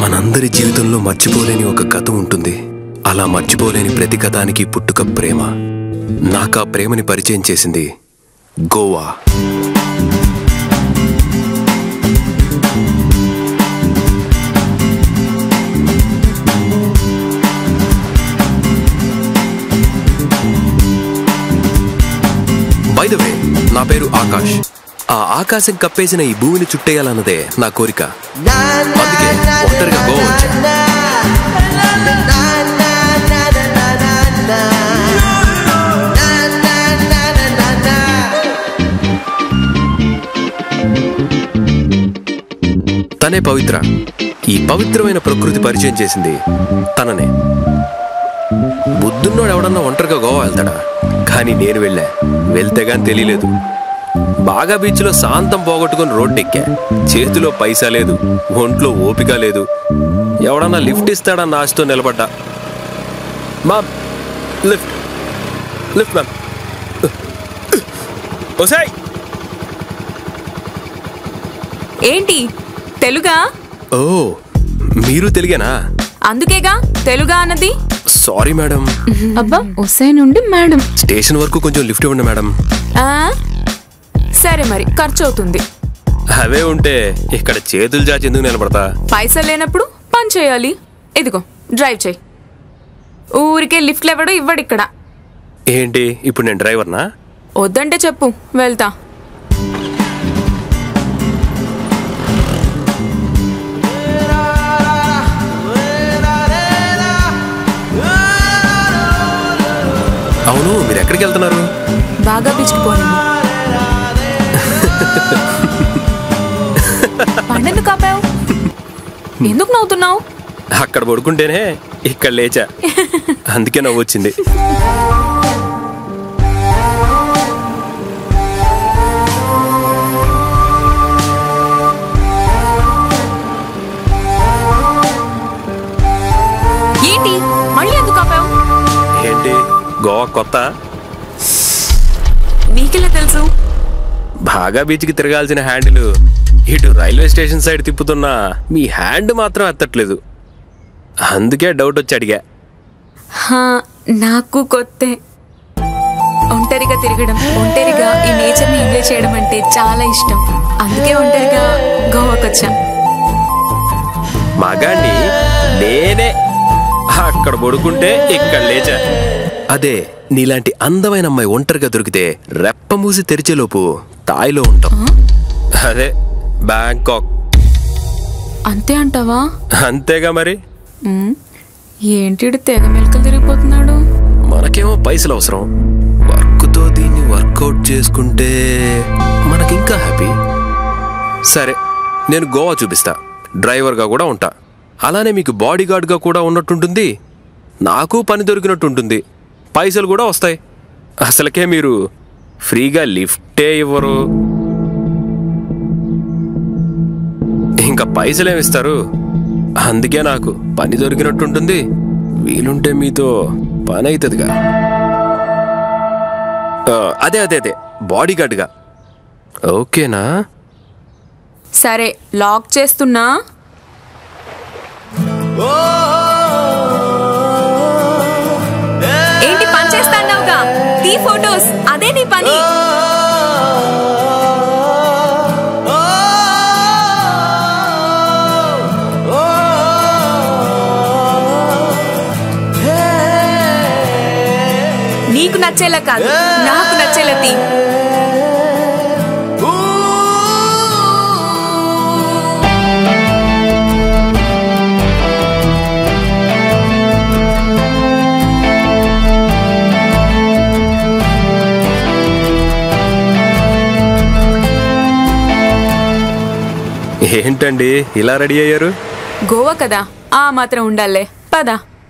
మనందరి జీవితంలో మర్చిపోలేని ఒక కథ ఉంటుంది అలా మర్చిపోలేని ప్రతి కథానికి పుట్టుక ప్రేమ నాకు ఆ ప్రేమని పరిచయం చేసింది గోవా బై ద వే నా పేరు ఆకాష్ ఆ ఆకాశం కప్పేసిన ఈ భూమిని చుట్టేయాలన్నదే నా కోరిక అందుకే ఒంటరిగా గోవా వచ్చా తనే పవిత్ర ఈ పవిత్రమైన ప్రకృతి పరిచయం చేసింది తననే బుద్ధున్నోడు ఎవడన్నా ఒంటరిగా గోవా వెళ్తాడా కానీ నేను వెళ్ళా వెళ్తే గాని తెలియలేదు బాగా బీచ్లో శాంతం పోగొట్టుకుని రోడ్డు ఎక్కా చేతిలో పైసా లేదు ఒంట్లో ఓపిక లేదు ఎవడన్నా లిఫ్ట్ ఇస్తాడన్న ఆశతో నిలబడ్డా మా లిఫ్ట్ లిఫ్ట్ మ్యామ్ ఓసాయ్ ఏంటి తెలుగా ఓ మీరు తెలుగేనా అందుకేగా తెలుగా అన్నది సారీ మేడం అబ్బా ఒసే నుండి మేడం స్టేషన్ వరకు కొంచెం లిఫ్ట్ ఇవ్వండి మేడం ఆ? సరే మరి ఖర్చు అవుతుంది అవే ఉంటే ఇక్కడ చేతులు చాచి ఎందుకు నిలబడతా పైసలు లేనప్పుడు పని చేయాలి ఇదిగో డ్రైవ్ చేయి ఊరికే లిఫ్ట్లు ఎవడు ఇవ్వడు ఇక్కడ ఏంటి ఇప్పుడు నేను డ్రైవర్నా వద్దంటే చెప్పు వెళ్తా అవును మీరు ఎక్కడికి వెళ్తున్నారు బాగా బీచ్కి పోనీ పండెందుకు కాపావు ఎందుకు నవ్వుతున్నావు అక్కడ పడుకుంటేనే ఇక్కడ లేచా అందుకే నవ్వు వచ్చింది ఏంటి మళ్ళీ ఎందుకు కాపావు ఏంటి గోవా కొత్త నీకెలా తెలుసు బాగా బీచ్కి తిరగాల్సిన హ్యాండిల్ ఇటు రైల్వే స్టేషన్ సైడ్ తిప్పుతున్నా మీ హ్యాండ్ మాత్రం ఎత్తట్లేదు అందుకే డౌట్ వచ్చి అడిగా హా, నాకు కొత్తే ఒంటరిగా తిరగడం ఒంటరిగా ఈ నేచర్ ని ఎంజాయ్ చేయడం అంటే చాలా ఇష్టం అందుకే ఒంటరిగా గోవాకి వచ్చా మగాణ్ణి నేనే అక్కడ పడుకుంటే ఇక్కడ లేచా అదే నీలాంటి అందమైన అమ్మాయి ఒంటరిగా దొరికితే రెప్ప మూసి తెరిచేలోపు తాయిలో ఉంటాం అదే బ్యాంకాక్ అంతే అంటావా అంతేగా మరి ఉమ్, ఏంటి ఈడు తెగ మెలకలు తిరిగిపోతున్నాడు మనకేమో పైసలు అవసరం వర్క్తో దీన్ని వర్కౌట్ చేసుకుంటే మనకింకా హ్యాపీ సరే నేను గోవా చూపిస్తా డ్రైవర్గా కూడా ఉంటా అలానే మీకు బాడీ గార్డ్గా కూడా ఉన్నట్టుంటుంది నాకు పని దొరికినట్టుంటుంది పైసలు కూడా వస్తాయి అసలుకే మీరు ఫ్రీగా లిఫ్టే ఇవ్వరు ఇంకా పైసలేమిస్తారు అందుకే నాకు పని దొరికినట్టుంటుంది వీలుంటే మీతో పని అవుతుందిగా ఆ, అదే అదే అదే బాడీ గార్డ్గా ఓకేనా సరే లాక్ చేస్తున్నా ఏంటి పని చేస్తాన్నావుగా తీ ఫోటోస్ అదే నీ పని నీకు నచ్చేలా కాదు నాకు నచ్చేలా తీ ఏంటండి ఇలా రెడీ అయ్యారు గోవా కదా ఆ మాత్రం ఉండాలే పద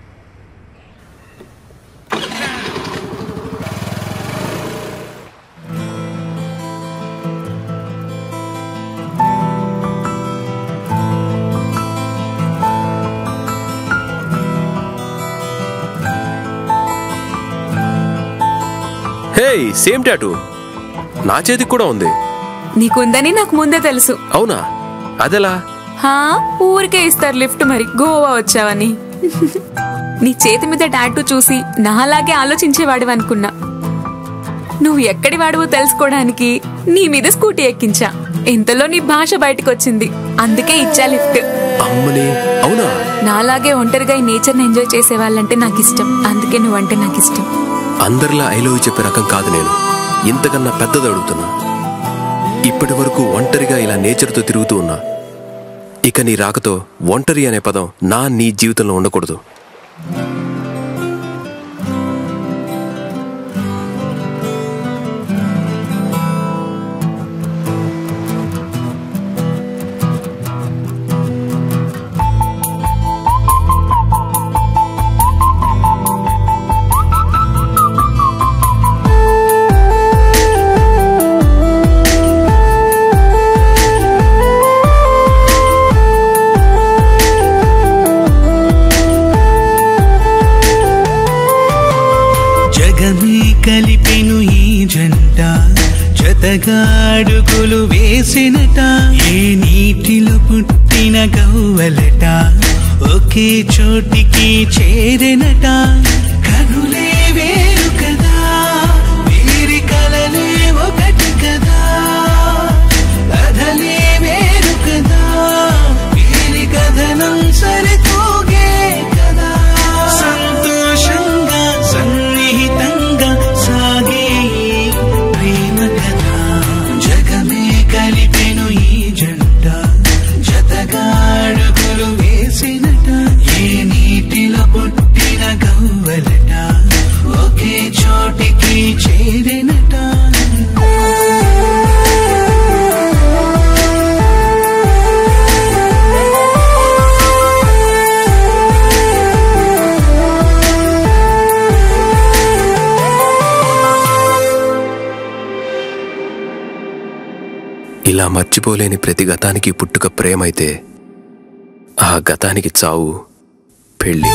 హే సేమ్ టాటూ నా చేతికి కూడా ఉంది నీకుందని నాకు ముందే తెలుసు అవునా అదెలా హా ఊరికే ఇస్తారు లిఫ్ట్ మరి గోవా వచ్చావని నీ చేతి మీద టాటూ చూసి నాలాగే ఆలోచించేవాడివి అనుకున్నా నువ్వు ఎక్కడి వాడివో తెలుసుకోవడానికి నీ మీద స్కూటీ ఎక్కించా ఇంతలో నీ భాష బయటకు వచ్చింది అందుకే ఇచ్చా లిఫ్ట్ అమ్మని అవునా నాలాగే ఒంటరిగా ఈ నేచర్ని ఎంజాయ్ చేసే వాళ్ళంటే నాకు ఇష్టం అందుకే నువ్వంటే నాకు ఇష్టం అందరిలా ఐ లవ్ యూ చెప్పే రకం కాదు నేను ఇంతకన్నా పెద్దది అడుగుతున్నా ఇప్పటి వరకు ఒంటరిగా ఇలా నేచర్తో తిరుగుతూ ఉన్నా ఇక నీ రాకతో ఒంటరి అనే పదం నా నీ జీవితంలో ఉండకూడదు జగమే కలిపెను ఈ జంట జతగా అడుగులు వేసినట ఏ నీటిలో పుట్టిన గవ్వలట ఒకే చోటికి చేరినట కనులే వేరు కదా వీరి కలలే ఒకటి కదా కథలే వేరు కదా వీరి కథనం సరితూగే కదా సంతోషంగా సన్నిహితంగా సాగే ఈ ప్రేమ కథ జగమే కలిపెను ఈ జంట జతగా అడుగులు వేసినట ఏ నీటిలో పుట్టిన గవ్వలట ఒకే చోటికి చేరినట ఇలా మర్చిపోలేని ప్రతి గతానికి పుట్టుక ప్రేమైతే ఆ గతానికి చావు పెళ్ళి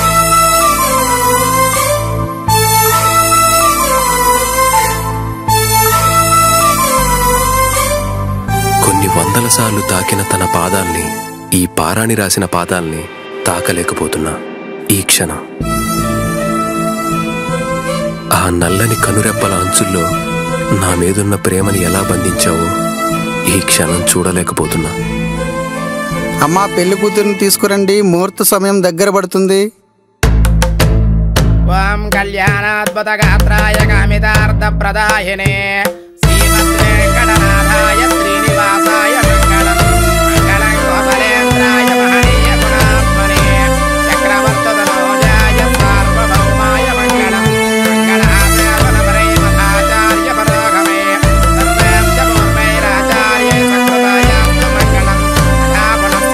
కొన్ని వందల సార్లు తాకిన తన పాదాల్ని ఈ పారాణి రాసిన పాదాల్ని తాకలేకపోతున్నా ఈ క్షణం ఆ నల్లని కనురెప్పల అంచుల్లో నా మీదున్న ప్రేమని ఎలా బంధించావో ఈ క్షణం చూడలేకపోతున్నా అమ్మా పెళ్లి కూతురిని తీసుకురండి ముహూర్త సమయం దగ్గర పడుతుంది त्वं कल्याणाद्भुतगात्राय कामितार्थप्रदायिने श्रीमद्वेङ्कटनाथाय श्रीनिवासाय मङ्गलम् मङ्गलं गोपलेन्द्राय महनीय गुणात्मने चक्रवर्ततनोजाय सार्वभौमाय मङ्गलम् मङ्गलादेवनवरे मधाचार्य परागमे सर्वें च पूर्वैराचार्ये सकृतायास्तु मङ्गलम् तथा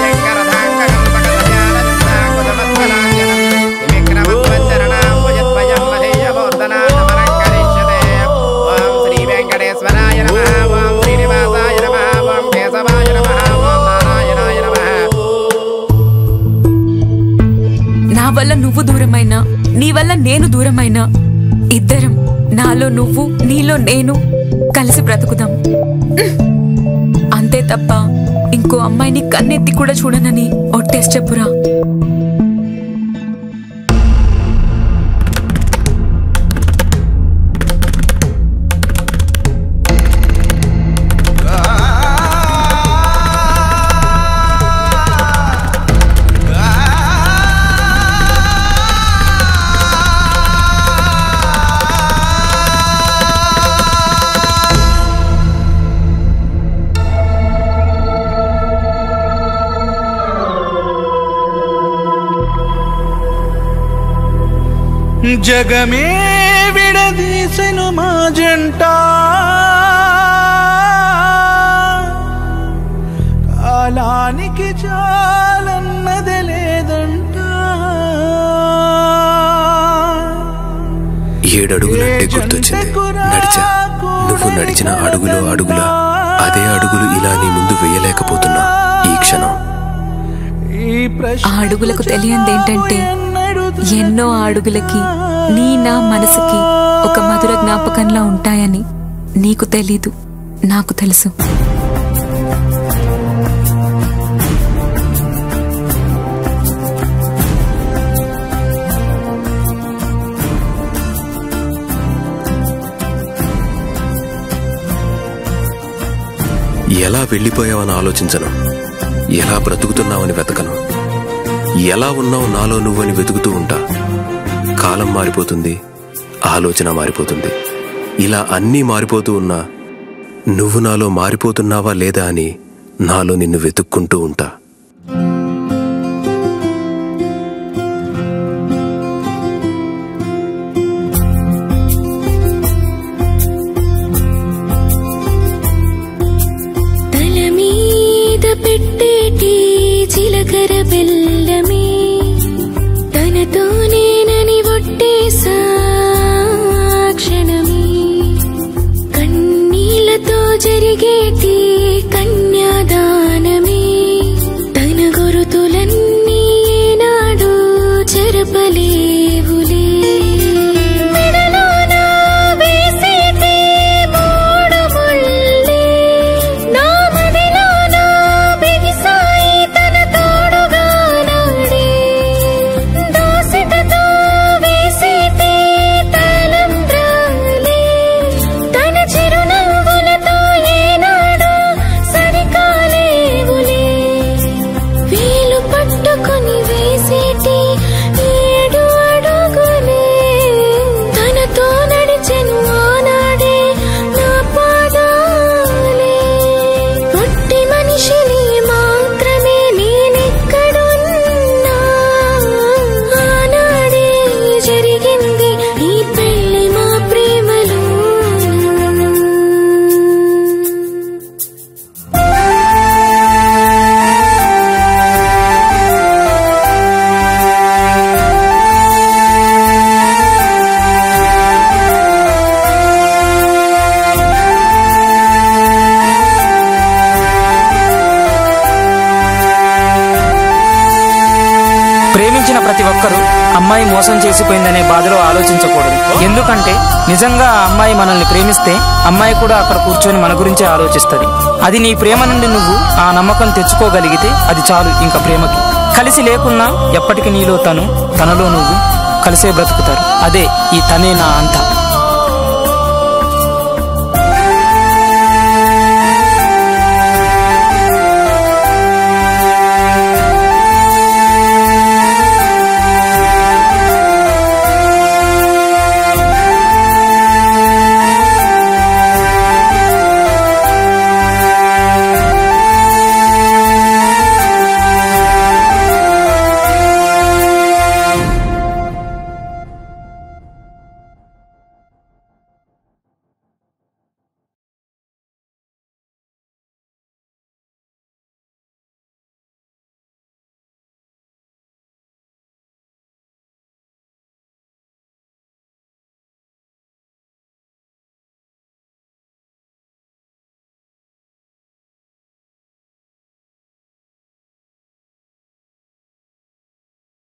पुनश्चङ्करधाङ्कगम्पकल्याणविन्दाङ्कुतमत्फलाञ्जनम् त्रिविक्रमत्वचरणाम्बुजद्वयं मधेयमूर्धनाथमरङ्करिष्यते ॐ श्रीवेङ्कटेश्वराय नमः ॐ श्रीनिवासाय नमः ॐ केशवाय नमः ॐ नारायणाय नमः నా వల్ల నువ్వు దూరమైనా నీ వల్ల నేను దూరమైనా ఇద్దరం నాలో నువ్వు నీలో నేను కలిసి బ్రతుకుదాం అంతే తప్ప ఇంకో అమ్మాయిని కన్నెత్తి కూడా చూడనని ఒట్టేసి చెప్పురా జగమే విడదీసెను మా జంట కాలానికి చాలన్నది లేదంట ఏడడుగులంటే గుర్తొచ్చింది నడిచా నువ్వు నడిచిన అడుగులో అడుగులా అదే అడుగులు ఇలా నీ ముందు వేయలేకపోతున్నా ఈ క్షణం ఈ ప్రశ్న ఆ అడుగులకు తెలియంది ఏంటంటే ఎన్నో ఆ అడుగులకి నీ నా మనసుకి ఒక మధుర జ్ఞాపకంలా ఉంటాయని నీకు తెలీదు నాకు తెలుసు ఎలా వెళ్ళిపోయావని ఆలోచించను ఎలా బ్రతుకుతున్నావని వెతకను ఎలా ఉన్నావు నాలో నువ్వని వెతుకుతూ ఉంటా కాలం మారిపోతుంది ఆలోచన మారిపోతుంది ఇలా అన్నీ మారిపోతూ ఉన్నా నువ్వు నాలో మారిపోతున్నావా లేదా అని నాలో నిన్ను వెతుక్కుంటూ ఉంటా తల మీద పెట్టేటి చిలకర బెల్లమే తనతో నేనని ఒట్టేసా క్షణమే కన్నీళ్లతో జరిగేటి కన్యాదానమే తన గురుతులన్నీ ఏనాడు చెరపలేవులే మెడలోన వేసేటి మూడు ముళ్ళే నా మదిలోన బిగిసాయి తన తోడుగా నాడే దోసిటతో వేసేటి తలంబ్రాలే తన చిరునవ్వులతో ఏనాడు సరికాలేవులే వేలు పట్టుకొని వేసేటి ఏడు అడుగులే తనతో నడిచెను ఆనాడే నా పాదాలే పుట్టి మనిషిని మాత్రమే నేనెక్కడున్నా ఆనాడే జరిగింది ఈ పెళ్లి మా ప్రేమలో ప్రేమించిన ప్రతి ఒక్కరూ అమ్మాయి మోసం చేసిపోయిందనే బాధలో ఆలోచించకూడదు ఎందుకంటే నిజంగా ఆ అమ్మాయి మనల్ని ప్రేమిస్తే అమ్మాయి కూడా అక్కడ కూర్చొని మన గురించే ఆలోచిస్తుంది అది నీ ప్రేమ నుండి నువ్వు ఆ నమ్మకం తెచ్చుకోగలిగితే అది చాలు ఇంకా ప్రేమకి కలిసి లేకున్నా ఎప్పటికీ నీలో తను తనలో నువ్వు కలిసే బ్రతుకుతారు అదే ఈ తనే నా అంత